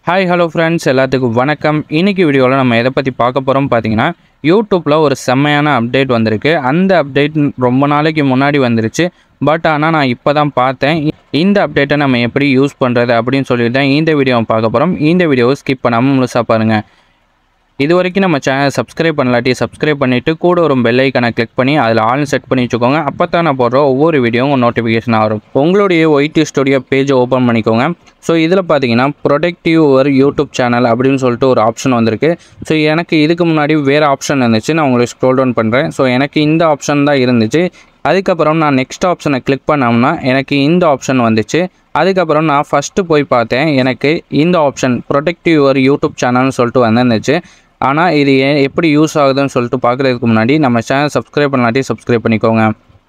hi hello friends எல்லாத்துக்கும் வணக்கம் இன்னைக்கு வீடியோவில் நம்ம எதை பற்றி பார்க்க போகிறோம் பார்த்தீங்கன்னா யூடியூப்பில் ஒரு செம்மையான அப்டேட் வந்திருக்கு அந்த அப்டேட் ரொம்ப நாளைக்கு முன்னாடி வந்துருச்சு பட் ஆனால் நான் இப்போ தான் பார்த்தேன் இந்த அப்டேட்டை நம்ம எப்படி யூஸ் பண்ணுறது அப்படின்னு சொல்லிட்டு தான் இந்த வீடியோவை பார்க்க போகிறோம் இந்த வீடியோவை ஸ்கிப் பண்ணாமல் முழுசாக பாருங்கள் இது வரைக்கும் நம்ம சேனல் சப்ஸ்கிரைப் பண்ணலாட்டி சப்ஸ்கிரைப் பண்ணிவிட்டு கூட ஒரு பெல் ஐக்கனை கிளிக் பண்ணி அதில் ஆல் செட் பண்ணி வச்சுக்கோங்க அப்போ தான் நான் போடுற ஒவ்வொரு வீடியோவும் நோட்டிஃபிகேஷன் வரும் உங்களுடைய ஒய்டி ஸ்டுடியோ பேஜை ஓப்பன் பண்ணிக்கோங்க ஸோ இதில் பார்த்தீங்கன்னா ப்ரொடெக்டிவ் ஒரு யூடியூப் சேனல் அப்படின்னு சொல்லிட்டு ஒரு ஆப்ஷன் வந்திருக்கு ஸோ எனக்கு இதுக்கு முன்னாடி வேறு ஆப்ஷன் இருந்துச்சு நான் உங்களுக்கு ஸ்க்ரோல் டவுன் பண்ணுறேன் ஸோ எனக்கு இந்த ஆப்ஷன் தான் இருந்துச்சு அதுக்கப்புறம் நான் நெக்ஸ்ட் ஆப்ஷனை கிளிக் பண்ணோம்னா எனக்கு இந்த ஆப்ஷன் வந்துச்சு அதுக்கப்புறம் நான் ஃபஸ்ட்டு போய் பார்த்தேன் எனக்கு இந்த ஆப்ஷன் ப்ரொடெக்டிவ் யுவர் யூடியூப் சேனல்னு சொல்லிட்டு வந்துருந்துச்சு ஆனால் இது ஏ- எப்படி யூஸ் ஆகுதுன்னு சொல்லிட்டு பார்க்குறதுக்கு முன்னாடி நம்ம சேனல் சப்ஸ்கிரைப் பண்ணலாட்டி சப்ஸ்கிரைப் பண்ணிக்கோங்க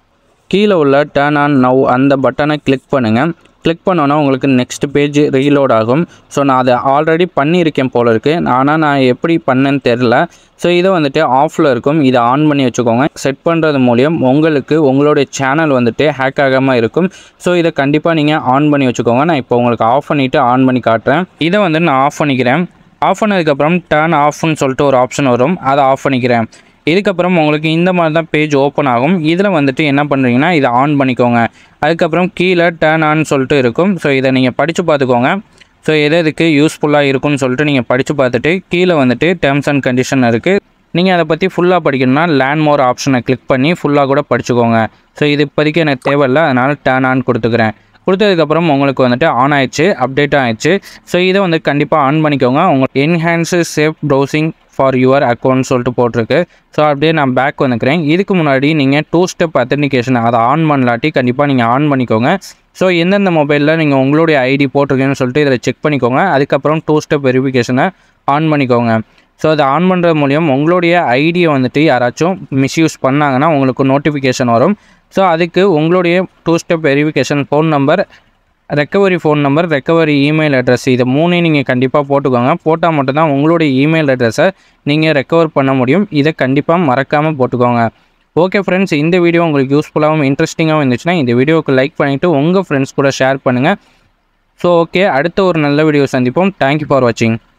கீழே உள்ள டர்ன் ஆன் நவ் அந்த பட்டனை கிளிக் பண்ணுங்கள் கிளிக் பண்ணோன்னா உங்களுக்கு நெக்ஸ்ட் பேஜ் ரீலோட் ஆகும் ஸோ நான் அதை ஆல்ரெடி பண்ணியிருக்கேன் போல இருக்குது ஆனால் நான் எப்படி பண்ணேன்னு தெரில ஸோ இதை வந்துட்டு ஆஃபில் இருக்கும் இதை ஆன் பண்ணி வச்சுக்கோங்க செட் பண்ணுறது மூலியம் உங்களுக்கு உங்களுடைய சேனல் வந்துட்டு ஹேக் ஆகாமல் இருக்கும் ஸோ இதை கண்டிப்பாக நீங்கள் ஆன் பண்ணி வச்சுக்கோங்க நான் இப்போ உங்களுக்கு ஆஃப் பண்ணிவிட்டு ஆன் பண்ணி காட்டுறேன் இதை வந்து நான் ஆஃப் பண்ணிக்கிறேன் ஆஃப் பண்ணதுக்கப்புறம் டர்ன் ஆஃப்னு சொல்லிட்டு ஒரு ஆப்ஷன் வரும் அதை ஆஃப் பண்ணிக்கிறேன் இதுக்கப்புறம் உங்களுக்கு இந்த மாதிரி தான் பேஜ் ஓப்பன் ஆகும் இதில் வந்துட்டு என்ன பண்ணுறீங்கன்னா இதை ஆன் பண்ணிக்கோங்க அதுக்கப்புறம் கீழே டர்ன் ஆன் சொல்லிட்டு இருக்கும் ஸோ இதை நீங்கள் படித்து பார்த்துக்கோங்க ஸோ எது எதுக்கு யூஸ்ஃபுல்லாக இருக்கும்னு சொல்லிட்டு நீங்கள் படித்து பார்த்துட்டு கீழே வந்துட்டு டேர்ம்ஸ் அண்ட் கண்டிஷன் இருக்குது நீங்கள் அதை பற்றி ஃபுல்லாக படிக்கணும்னா லேண்ட் மோர் ஆப்ஷனை கிளிக் பண்ணி ஃபுல்லாக கூட படிச்சுக்கோங்க ஸோ இது இப்போதைக்கு எனக்கு தேவையில்ல அதனால் டர்ன் ஆன் கொடுத்துக்கிறேன் கொடுத்ததுக்கப்புறம் உங்களுக்கு வந்துட்டு ஆன் ஆயிடுச்சு அப்டேட் ஆயிடுச்சு ஸோ இதை வந்து கண்டிப்பாக ஆன் பண்ணிக்கோங்க உங்களுக்கு enhanced safe browsing for your account சொல்லிட்டு போட்டிருக்கு ஸோ அப்படியே நான் பேக் வந்துக்கிறேன் இதுக்கு முன்னாடி நீங்கள் டூ ஸ்டெப் அத்தன்டிகேஷன் அதை ஆன் பண்ணலாட்டி கண்டிப்பாக நீங்கள் ஆன் பண்ணிக்கோங்க ஸோ எந்தெந்த மொபைலில் நீங்கள் உங்களுடைய ஐடி போட்டிருக்கீங்கன்னு சொல்லிட்டு இதில் செக் பண்ணிக்கோங்க அதுக்கப்புறம் டூ ஸ்டெப் வெரிஃபிகேஷனை ஆன் பண்ணிக்கோங்க ஸோ அதை ஆன் பண்ணுறது மூலியம் உங்களுடைய ஐடியை வந்துட்டு யாராச்சும் மிஸ்யூஸ் பண்ணாங்கன்னா உங்களுக்கு நோட்டிஃபிகேஷன் வரும் ஸோ அதுக்கு உங்களுடைய two step verification phone number recovery phone number recovery email address இது மூணையும் நீங்கள் கண்டிப்பாக போட்டுக்கோங்க போட்டால் மட்டும்தான் உங்களுடைய இமெயில் அட்ரஸை நீங்கள் ரெக்கவர் பண்ண முடியும் இதை கண்டிப்பாக மறக்காமல் போட்டுக்கோங்க ஓகே ஃப்ரெண்ட்ஸ் இந்த வீடியோ உங்களுக்கு யூஸ்ஃபுல்லாகவும் இன்ட்ரெஸ்டிங்காகவும் இருந்துச்சுன்னா இந்த வீடியோவுக்கு லைக் பண்ணிவிட்டு உங்கள் ஃப்ரெண்ட்ஸ் கூட ஷேர் பண்ணுங்கள் ஸோ ஓகே அடுத்த ஒரு நல்ல வீடியோ சந்திப்போம் தேங்க்யூ ஃபார் வாட்சிங்